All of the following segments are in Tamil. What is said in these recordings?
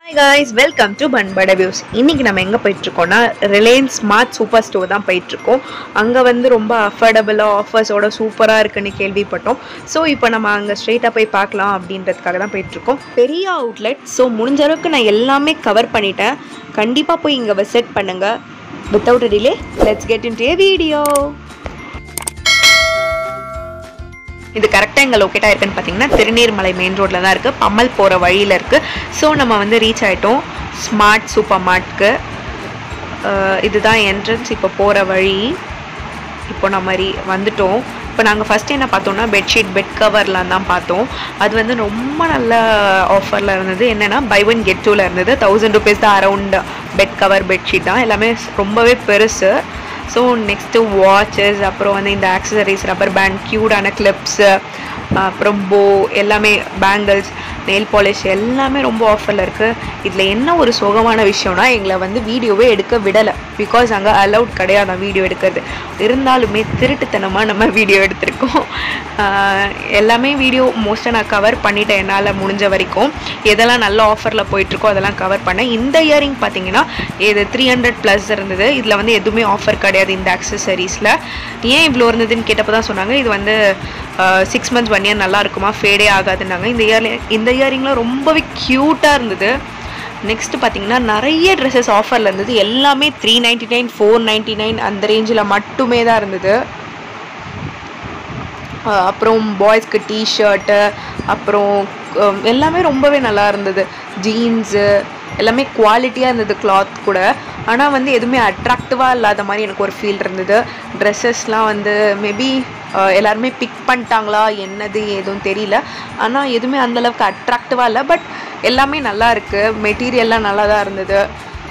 guys வெல்கம் டு பண்பட வியூஸ் இன்னைக்கு நம்ம எங்கே போயிட்டுருக்கோம்னா ரிலையன்ஸ் ஸ்மார்ட் சூப்பர் ஸ்டோர் தான் போயிட்டுருக்கோம் அங்கே வந்து ரொம்ப அஃபோர்டபுளாக ஆஃபர்ஸோட சூப்பராக இருக்குன்னு கேள்விப்பட்டோம் ஸோ இப்போ நம்ம அங்கே ஸ்ட்ரெயிட்டாக போய் பார்க்கலாம் அப்படின்றதுக்காக தான் போயிட்டுருக்கோம் பெரிய அவுட்லெட் ஸோ முடிஞ்ச அளவுக்கு நான் எல்லாமே கவர் பண்ணிட்டேன் கண்டிப்பாக போய் இங்கே விசிட் பண்ணுங்கள் without delay let's get in a video இது கரெக்டாக எங்கே லொக்கேட் ஆயிருக்குன்னு பார்த்தீங்கன்னா திருநீர்மலை மெயின் ரோட்டில் தான் இருக்குது பம்மல் போகிற வழியில் இருக்குது ஸோ நம்ம வந்து ரீச் ஆகிட்டோம் ஸ்மார்ட் சூப்பர் மார்ட்க்கு இதுதான் என்ட்ரன்ஸ் இப்போ போகிற வழி இப்போ நம்ம ரீ வந்துட்டோம் இப்போ நாங்கள் ஃபஸ்ட் என்ன பார்த்தோம்னா பெட்ஷீட் பெட் கவர்லாம் தான் பார்த்தோம் அது வந்து ரொம்ப நல்ல ஆஃபரில் இருந்தது என்னென்னா பை ஒன் கெட் டூவில் இருந்தது தௌசண்ட் ருபீஸ் தான் அரௌண்ட் பெட் கவர் பெட்ஷீட் தான் எல்லாமே ரொம்பவே பெருசு ஸோ நெக்ஸ்ட்டு வாட்சஸ் அப்புறம் வந்து இந்த ஆக்சசரிஸ் ரப்பர் பேண்ட் க்யூடான கிளிப்ஸு அப்புறம் போ எல்லாமே பேங்கிள்ஸ் நெயில் பாலிஷ் எல்லாமே ரொம்ப ஆஃபரில் இருக்குது இதில் என்ன ஒரு சுகமான விஷயம்னா எங்களை வந்து வீடியோவே எடுக்க விடலை பிகாஸ் அங்கே அலவுட் கிடையாது வீடியோ எடுக்கிறது இருந்தாலுமே திருட்டுத்தனமாக நம்ம வீடியோ எடுத்திருக்கோம் ஆஹ் எல்லாமே வீடியோ மோஸ்ட்டாக நான் கவர் பண்ணிட்டேன் என்னால் முடிஞ்ச வரைக்கும் எதெல்லாம் நல்ல ஆஃபரில் போயிட்டுருக்கோ அதெல்லாம் கவர் பண்ணேன் இந்த இயரிங் பார்த்தீங்கன்னா இது த்ரீ ஹண்ட்ரட் ப்ளஸ் இருந்தது இதில் வந்து எதுவுமே ஆஃபர் கிடையாது இந்த அக்சசரிஸில் ஏன் இவ்வளோ இருந்ததுன்னு கேட்டப்போ தான் சொன்னாங்க இது வந்து சிக்ஸ் மந்த்ஸ் ஒன் இயர் நல்லா இருக்குமா ஃபேடே ஆகாதுன்னாங்க இந்த இயர் இந்த இயரிங்லாம் ரொம்பவே க்யூட்டாக இருந்தது நெக்ஸ்ட் பார்த்தீங்கன்னா நிறைய ட்ரெஸ்ஸஸ் ஆஃபரில் இருந்தது எல்லாமே three ninety nine four ninety nine அந்த ரேஞ்சில் மட்டுமே தான் இருந்தது அஹ் அப்புறம் பாய்ஸ்க்கு டிஷர்ட்டு அப்புறம் அஹ் எல்லாமே ரொம்பவே நல்லா இருந்தது ஜீன்ஸு எல்லாமே குவாலிட்டியாக இருந்தது கிளாத் கூட ஆனால் வந்து எதுவுமே அட்ராக்டிவாக இல்லாத மாதிரி எனக்கு ஒரு ஃபீல் இருந்தது ட்ரெஸ்ஸஸ்லாம் வந்து மேபி எல்லாருமே பிக் பண்ணிட்டாங்களா என்னது எதுவும் தெரியல ஆனால் எதுவுமே அந்தளவுக்கு அட்ராக்டிவாக இல்லை பட் எல்லாமே நல்லா இருக்குது மெட்டீரியல்லாம் நல்லா தான் இருந்தது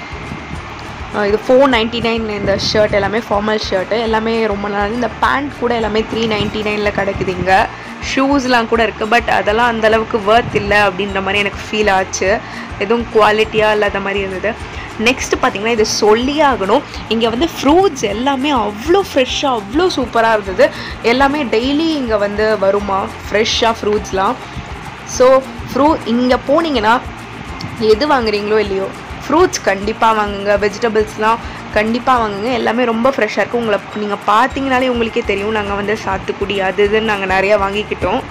அஹ் இது ஃபோர் நைன்ட்டி நைன் இந்த ஷர்ட் எல்லாமே ஃபார்மல் ஷர்ட்டு எல்லாமே ரொம்ப நல்லா இருந்து இந்த பேண்ட் கூட எல்லாமே த்ரீ நைன்ட்டி நைனில் கிடைக்குது இங்கே ஷூஸ்லாம் கூட இருக்குது பட் அதெல்லாம் அந்த அளவுக்கு ஒர்த் இல்லை அப்படின்ற மாதிரி எனக்கு ஃபீல் ஆச்சு எதுவும் குவாலிட்டியாக இல்லாத மாதிரி இருந்தது நெக்ஸ்ட் பார்த்தீங்கன்னா இது சொல்லியே ஆகணும் இங்கே வந்து ஃப்ரூட்ஸ் எல்லாமே அவ்வளோ ஃப்ரெஷ்ஷாக அவ்வளோ சூப்பராக இருந்தது எல்லாமே டெய்லி இங்கே வந்து வருமா ஃப்ரெஷ்ஷாக ஃப்ரூட்ஸ்லாம் ஸோ ஃப்ரூ இங்கே போனீங்கன்னா எது வாங்குறீங்களோ இல்லையோ ஃப்ரூட்ஸ் கண்டிப்பாக வாங்குங்க வெஜிடபிள்ஸ்லாம் கண்டிப்பாக வாங்குங்க எல்லாமே ரொம்ப ஃப்ரெஷ்ஷாக இருக்கும் உங்களை நீங்கள் பார்த்தீங்கனாலே உங்களுக்கே தெரியும் நாங்கள் வந்து சாத்துக்குடி அது இதுன்னு நாங்கள் நிறையா வாங்கிக்கிட்டோம்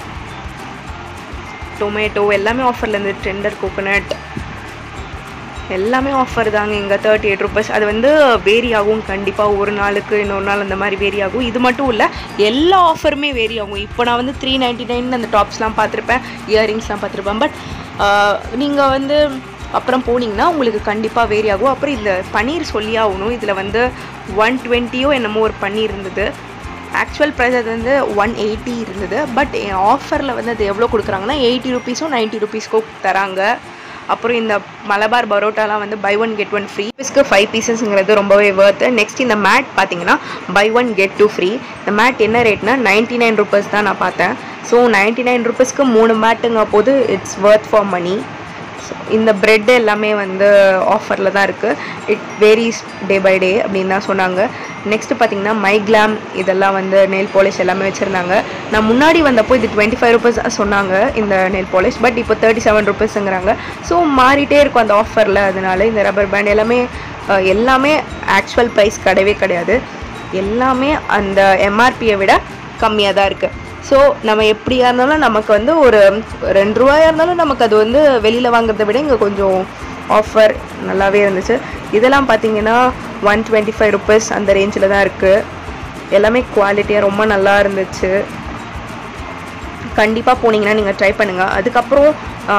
டொமேட்டோ எல்லாமே ஆஃபரில் இருந்து டெண்டர் கோகோனட் எல்லாமே ஆஃபர் தாங்க இங்கே தேர்ட்டி எயிட் ருபீஸ் அது வந்து வேரி ஆகும் கண்டிப்பாக ஒரு நாளுக்கு இன்னொரு நாள் அந்த மாதிரி வேரி ஆகும் இது மட்டும் இல்லை எல்லா ஆஃபருமே வேரி ஆகும் இப்போ நான் வந்து த்ரீ நைன்ட்டி நைன் அந்த டாப்ஸ்லாம் பார்த்துருப்பேன் இயரிங்ஸ்லாம் பார்த்துருப்பேன் பட் நீங்கள் வந்து அப்புறம் போனீங்கன்னா உங்களுக்கு கண்டிப்பாக வேரி ஆகும் அப்புறம் இந்த பன்னீர் சொல்லி ஆகணும் இதில் வந்து ஒன் டுவெண்ட்டியோ என்னமோ ஒரு பன்னீர் இருந்தது ஆக்சுவல் ப்ரைஸ் அது வந்து ஒன் எயிட்டி இருந்தது பட் என் ஆஃபரில் வந்து அது எவ்வளோ கொடுக்குறாங்கன்னா எயிட்டி ருபீஸும் நைன்ட்டி ருபீஸ்க்கோ தராங்க அப்புறம் இந்த மலபார் பரோட்டாலாம் வந்து buy one get one free பீஸ்க்கு ஃபைவ் பீசஸ்ங்கிறது ரொம்பவே ஒர்த்து நெக்ஸ்ட் இந்த மேட் பார்த்தீங்கன்னா buy one get two free இந்த மேட் என்ன ரேட்னா நைன்ட்டி நைன் ருபீஸ் தான் நான் பார்த்தேன் ஸோ நைன்ட்டி நைன் ருபீஸ்க்கு மூணு மேட்டுங்க போது இட்ஸ் ஒர்த் ஃபார் மணி இந்த ப்ரெட் எல்லாமே வந்து ஆஃபரில் தான் இருக்குது it varies day by day அப்படின்னு தான் சொன்னாங்க நெக்ஸ்ட் பார்த்தீங்கன்னா மைக்ளாம் இதெல்லாம் வந்து நெயில் பாலிஷ் எல்லாமே வச்சுருந்தாங்க நான் முன்னாடி வந்தப்போ இது டுவெண்ட்டி ஃபைவ் ருபீஸ் சொன்னாங்க இந்த நெயில் பாலிஷ் பட் இப்போ தேர்ட்டி செவன் ருபீஸுங்கிறாங்க ஸோ மாறிட்டே இருக்கும் அந்த ஆஃபரில் அதனால இந்த ரப்பர் பேண்ட் எல்லாமே அஹ், எல்லாமே ஆக்சுவல் ப்ரைஸ் கிடையவே கிடையாது எல்லாமே அந்த எம்ஆர்பியை விட கம்மியாக தான் இருக்குது ஸோ நம்ம எப்படியா இருந்தாலும் நமக்கு வந்து ஒரு ரெண்டு ரூபாயா இருந்தாலும் நமக்கு அது வந்து வெளியில் வாங்குறதை விட இங்கே கொஞ்சம் ஆஃபர் நல்லாவே இருந்துச்சு இதெல்லாம் பார்த்தீங்கன்னா ஒன் டுவெண்ட்டி ஃபைவ் ருபீஸ் அந்த ரேஞ்சில் தான் இருக்குது எல்லாமே குவாலிட்டியாக ரொம்ப நல்லா இருந்துச்சு கண்டிப்பாக போனீங்கன்னா நீங்கள் ட்ரை பண்ணுங்கள் அதுக்கப்புறம்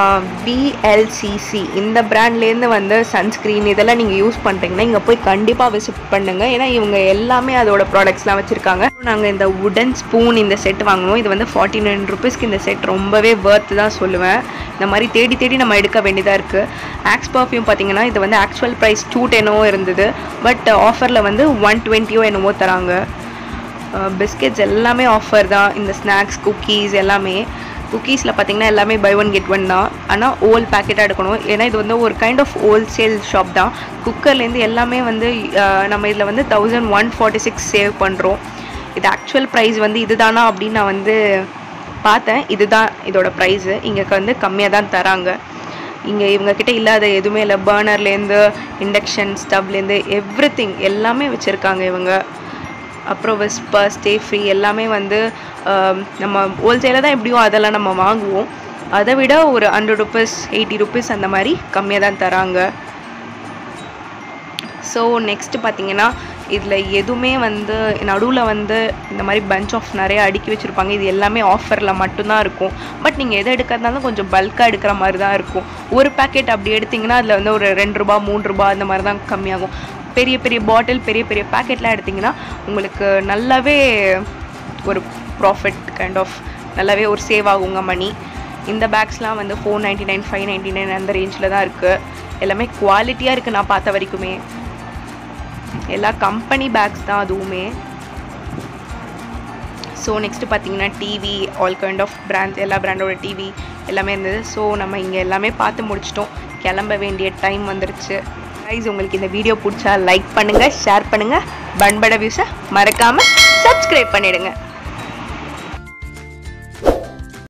பிஎல்சிசி இந்த பிராண்ட்லேருந்து வந்து சன்ஸ்க்ரீன் இதெல்லாம் நீங்கள் யூஸ் பண்ணுறீங்கன்னா இங்கே போய் கண்டிப்பாக விசிட் பண்ணுங்கள் ஏன்னா இவங்க எல்லாமே அதோட ப்ராடக்ட்ஸ்லாம் வச்சுருக்காங்க நாங்கள் இந்த உடன் ஸ்பூன் இந்த செட் வாங்குவோம் இது வந்து ஃபார்ட்டி நைன் ருபீஸ்க்கு இந்த செட் ரொம்பவே ஒர்த்து தான் சொல்லுவேன் இந்த மாதிரி தேடி தேடி நம்ம எடுக்க வேண்டியதாக இருக்குது ஆக்ஸ் பர்ஃப்யூம் பார்த்தீங்கன்னா இது வந்து ஆக்சுவல் ப்ரைஸ் டூ டென்னோ இருந்தது பட் ஆஃபரில் வந்து ஒன் டுவெண்ட்டியோ என்னமோ தராங்க பிஸ்கெட்ஸ் எல்லாமே ஆஃபர் தான் இந்த ஸ்நாக்ஸ் குக்கீஸ் எல்லாமே குக்கீஸில் பார்த்தீங்கன்னா எல்லாமே பை ஒன் கெட் ஒன் தான் ஆனால் ஓல் பேக்கெட்டாக எடுக்கணும் ஏன்னா இது வந்து ஒரு கைண்ட் ஆஃப் ஹோல்சேல் ஷாப் தான் குக்கர்லேருந்து எல்லாமே வந்து அஹ், நம்ம இதில் வந்து thousand one forty six save பண்ணுறோம் இது ஆக்சுவல் ப்ரைஸ் வந்து இதுதானா அப்படின்னு நான் வந்து பார்த்தேன் இதுதான் இதோட ப்ரைஸு இங்கே வந்து கம்மியாக தான் தராங்க இங்கே இவங்க கிட்ட இல்லாத எதுவுமே இல்லை பேர்னர்லேருந்து இண்டக்ஷன் ஸ்டவ்லேருந்து எவ்ரி திங் எல்லாமே வச்சுருக்காங்க இவங்க அப்புறம் விஸ்பர் ஸ்டே ஃப்ரீ எல்லாமே வந்து ஆம், நம்ம ஹோல்சேலாக தான் எப்படியும் அதெல்லாம் நம்ம வாங்குவோம் அதை விட ஒரு ஹண்ட்ரட் ருபீஸ் எயிட்டி ருபீஸ் அந்த மாதிரி கம்மியாக தான் தராங்க ஸோ நெக்ஸ்ட்டு பார்த்தீங்கன்னா இதில் எதுவுமே வந்து நடுவில் வந்து இந்த மாதிரி பஞ்ச் ஆஃப் நிறைய அடுக்கி வச்சுருப்பாங்க இது எல்லாமே ஆஃபரில் மட்டும்தான் இருக்கும் பட் நீங்கள் எதை எடுக்கிறதாலும் கொஞ்சம் பல்காக எடுக்கிற மாதிரி தான் இருக்கும் ஒரு பேக்கெட் அப்படி எடுத்திங்கன்னா அதில் வந்து ஒரு ரெண்டு ரூபா மூணு ரூபா அந்த மாதிரி தான் கம்மியாகும் பெரிய பெரிய பாட்டில் பெரிய பெரிய பேக்கெட்லாம் எடுத்திங்கன்னா உங்களுக்கு நல்லாவே ஒரு ப்ராஃபிட் கைண்ட் ஆஃப் நல்லாவே ஒரு சேவ் ஆகுங்க மணி இந்த பேக்ஸ்லாம் வந்து four ninety nine five ninety nine அந்த ரேஞ்சில் தான் இருக்குது எல்லாமே குவாலிட்டியாக இருக்குது நான் பார்த்த வரைக்குமே எல்லா கம்பெனி பேக்ஸ் தான் அதுவுமே ஸோ நெக்ஸ்ட்டு பார்த்தீங்கன்னா TV all kind of brands எல்லா பிராண்டோட டிவி எல்லாமே இருந்தது ஸோ நம்ம இங்கே எல்லாமே பார்த்து முடிச்சிட்டோம் கிளம்ப வேண்டிய டைம் வந்துருச்சு கைஸ் உங்களுக்கு இந்த வீடியோ பிடிச்சா லைக் பண்ணுங்கள் ஷேர் பண்ணுங்கள் பண்பட வியூஸை மறக்காமல் சப்ஸ்கிரைப் பண்ணிடுங்க